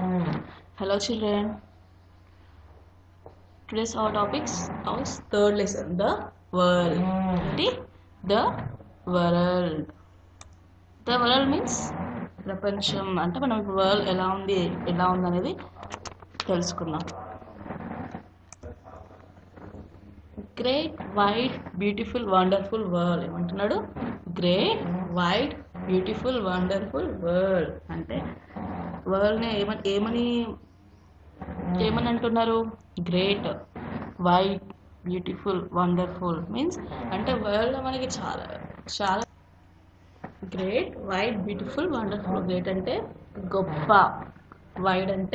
Hello children. Today's our topics is third lesson the world. ఏంటి? The world. The world means ప్రపంచం అంటే మనం ఇప్పుడు వరల్డ్ ఎలా ఉంది ఎలా ఉంది అనేది తెలుసుకుందాం great white beautiful wonderful world ఏమంటున్నాడు great white beautiful wonderful world అంటే వరల్డ్ని ఏమని ఏమని ఏమని అంటున్నారు great white beautiful wonderful means అంటే వరల్డ్లో మనకి చాలా చాలా great white beautiful wonderful great అంటే గొప్ప వైడ్ అంటే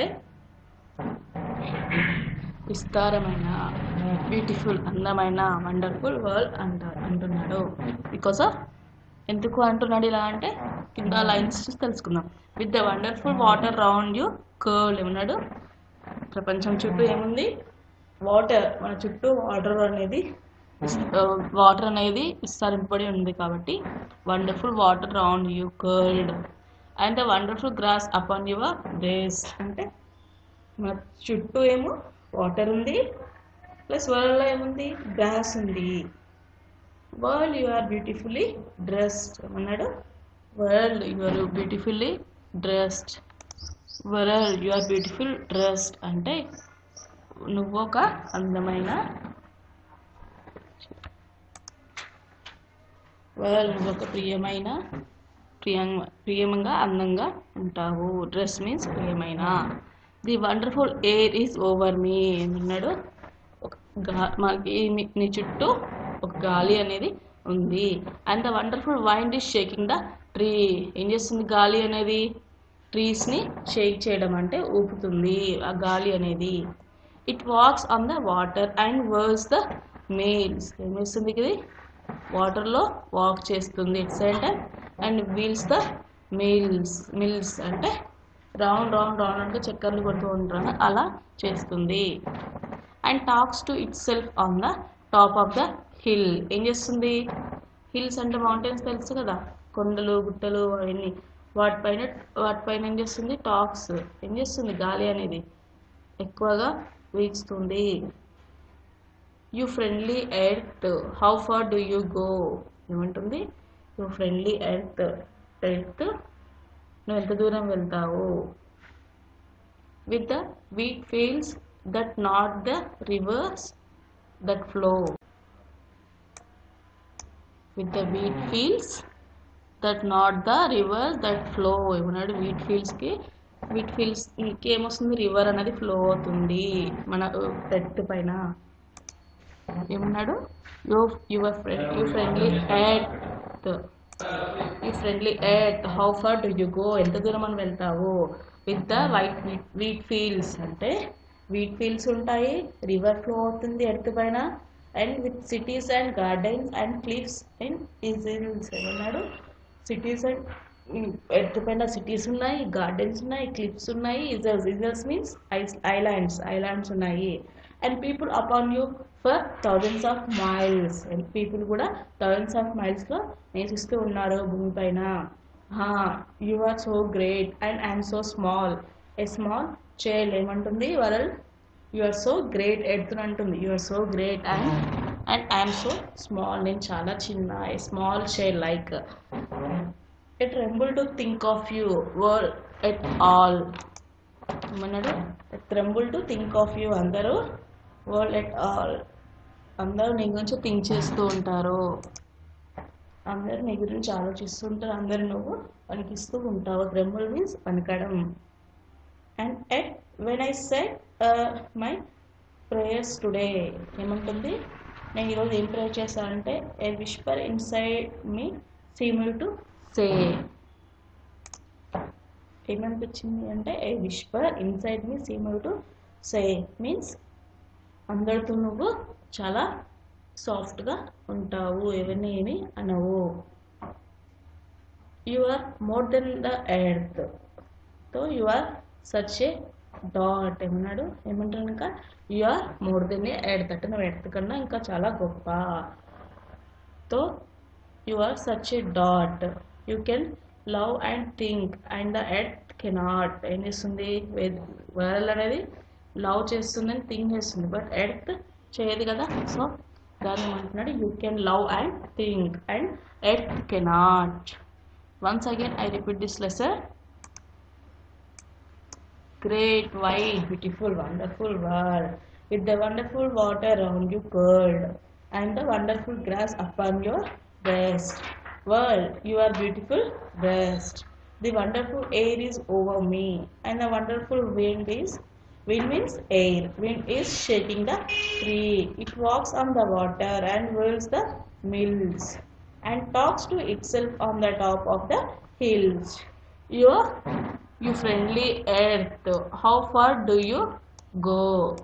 విస్తారమైన బ్యూటిఫుల్ అందమైన వండర్ఫుల్ వరల్డ్ అంట అంటున్నాడు బికాస్ ఆఫ్ ఎందుకు అంటున్నాడు ఇలా అంటే కింద లైన్స్ చూసి తెలుసుకుందాం with the wonderful water round you curl ఏమన్నాడు ప్రపంచం చుట్టూ ఏముంది వాటర్ మన చుట్టూ వాటర్ అనేది వాటర్ అనేది విస్తరింపబడి ఉంది కాబట్టి wonderful water round you curled and the wonderful grass upon your base అంటే మన చుట్టూ ఏమో వాటర్ ఉంది ప్లస్ వరల్డ్లో ఏముంది గ్రాస్ ఉంది world you are beautifully dressed ఏమన్నాడు world you are beautifully dressed world you are beautiful dressed అంటే నువ్వు ఒక అందమైన వరల్డ్ నువ్వు ఒక ప్రియమైన ప్రియం ప్రియమంగా అందంగా ఉంటావు డ్రెస్ మీన్స్ ప్రియమైన the wonderful air is over me ఏమన్నాడు ఒక గా మాకి మీ- నీ చుట్టూ ఒక గాలి అనేది ఉంది and the wonderful wind is shaking the tree ఏం చేస్తుంది గాలి అనేది ట్రీస్ని షేక్ చేయడం అంటే ఊపుతుంది ఆ గాలి అనేది it walks on the water and whirls the mills ఏం చేస్తుంది ఇది వాటర్లో వాక్ చేస్తుంది ఇట్స్ అంటే and wheels the mills mills అంటే రౌండ్ రౌండ్ రౌండ్ అంటే చక్కర్లు కొడుతూ ఉంటారు అలా చేస్తుంది and talks to itself on the top of the hill ఏం చేస్తుంది హిల్స్ అంటే మౌంటైన్స్ తెలుసు కదా కొండలు గుట్టలు అవన్నీ వాటిపైన వాటిపైన ఏం చేస్తుంది టాక్స్ ఏం చేస్తుంది గాలి అనేది ఎక్కువగా వీస్తుంది you friendly earth how far do you go ఏమంటుంది యూ ఫ్రెండ్లీ ఎర్త్ ఎర్త్ నువ్వు ఎంత దూరం వెళ్తావు with the wheat fields that nod the rivers that flow with the wheat fields that nod the river that flow ఏమన్నాడు wheat ఫీల్డ్స్కి wheat ఫీల్డ్స్కి ఏమొస్తుంది river అనేది ఫ్లో అవుతుంది మన ఎర్త్ పైన ఏమన్నాడు you your friend you friendly earth you friendly earth how far do you go ఎంత దూరం అని వెళ్తావు with the white wheat fields అంటే వీట్ ఫీల్డ్స్ ఉంటాయి రివర్ ఫ్లో అవుతుంది ఎర్త్ పైన and with cities and gardens and cliffs and isles ఏమన్నాడు cities and earth పైన సిటీస్ ఉన్నాయి గార్డెన్స్ ఉన్నాయి క్లిఫ్స్ ఉన్నాయి isles isles means islands islands ఉన్నాయి and people upon you for thousands of miles and people కూడా thousands of మైల్స్లో నివసిస్తూ ఉన్నారు భూమి పైన you are so great and I'm so small A small child ఏమంటుంది world you are so great ఎడుతుని అంటుంది you are so great and and I'm so small నేను చాలా చిన్న a small child like it tremble to think of you world at all ఏమన్నాడు tremble to think of you అందరూ world at all అందరూ నీ గురించి థింక్ చేస్తూ ఉంటారు అందరు నీ గురించి ఆలోచిస్తూ ఉంటారు అందరు నువ్వు వణికిస్తూ ఉంటావు ట్రెంబుల్ మీన్స్ వణకడం and at when I said my prayers today ఏమంటుంది నేను ఈరోజు ఏం ప్రేయర్ చేస్తానంటే a whisper inside me seemed to say ఏమనిపించింది అంటే a whisper inside me seemed to say means అందరితో నువ్వు చాలా సాఫ్ట్గా ఉంటావు ఎవరిని ఏమి అనవు you are more than the earth though you are such a dot ఏమన్నాడు ఏమంటాడు ఇంకా you are more than a earth అంటే నువ్వు ఎర్త్ కన్నా ఇంకా చాలా గొప్ప though you are such a dot you can love and think and the earth cannot ఏం చేస్తుంది వరల్డ్ అనేది లవ్ చేస్తుందని థింక్ చేస్తుంది బట్ ఎర్త్ చేయదు కదా సో దాన్ని ఏమంటున్నాడు you can love and think and earth cannot once again I repeat this lesson great, wide, beautiful, wonderful world with the wonderful water around you curled and the wonderful grass upon your breast. World, you are beautiful breast. The wonderful air is over me and the wonderful wind is wind means air. Wind is shaking the tree. It walks on the water and whirls the mills and talks to itself on the top of the hills. Your you friendly earth, how far do you go?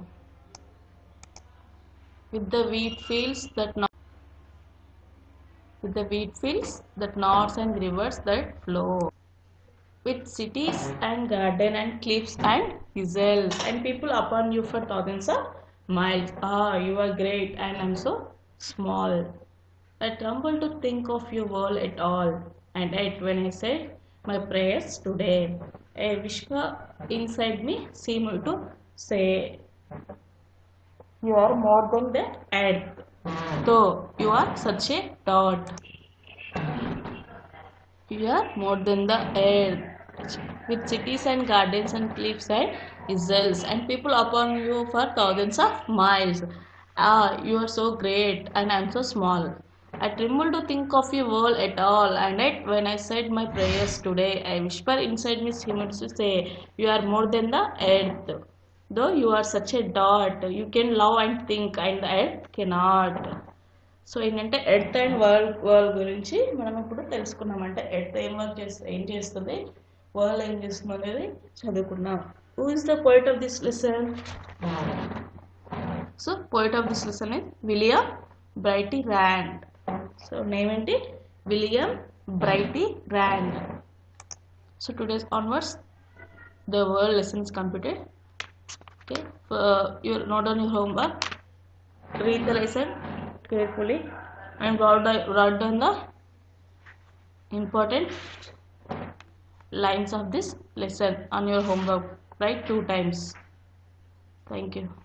With the wheat fields that no- with the wheat fields that nods and rivers that flow. With cities and garden and cliffs and hills and people upon you for thousands of miles. Ah, you are great and I'm so small. I tremble to think of your world at all. And yet, when I said my prayers today, a whisper inside me seemed to say, You are more than the earth, though you are such a dot. You are more than the earth, with cities and gardens and cliffs and hills, and people upon you for thousands of miles. Ah, you are so great, and I am so small. I tremble to think of your world at all, and yet when I said my prayers today, I whisper inside me seemed to say, You are more than the earth. Though you are such a dot, you can love and think, and the earth cannot. So ఏంటంటే earth and world world గురించి మనం ఇప్పుడు తెలుసుకున్నాం అంటే earth ఏం work చేస్తుంది ఏం చేస్తుంది వరల్డ్ ఏం చేస్తుంది అనేది చదువుకున్నాం who is the poet of this lesson so poet of this lesson is William Brighty Rand so name ఏంటి William Brighty Rand so two days onwards the world lessons completed okay your note on your homework read the lesson carefully and write, the, write down the important lines of this lesson on your homework write two times thank you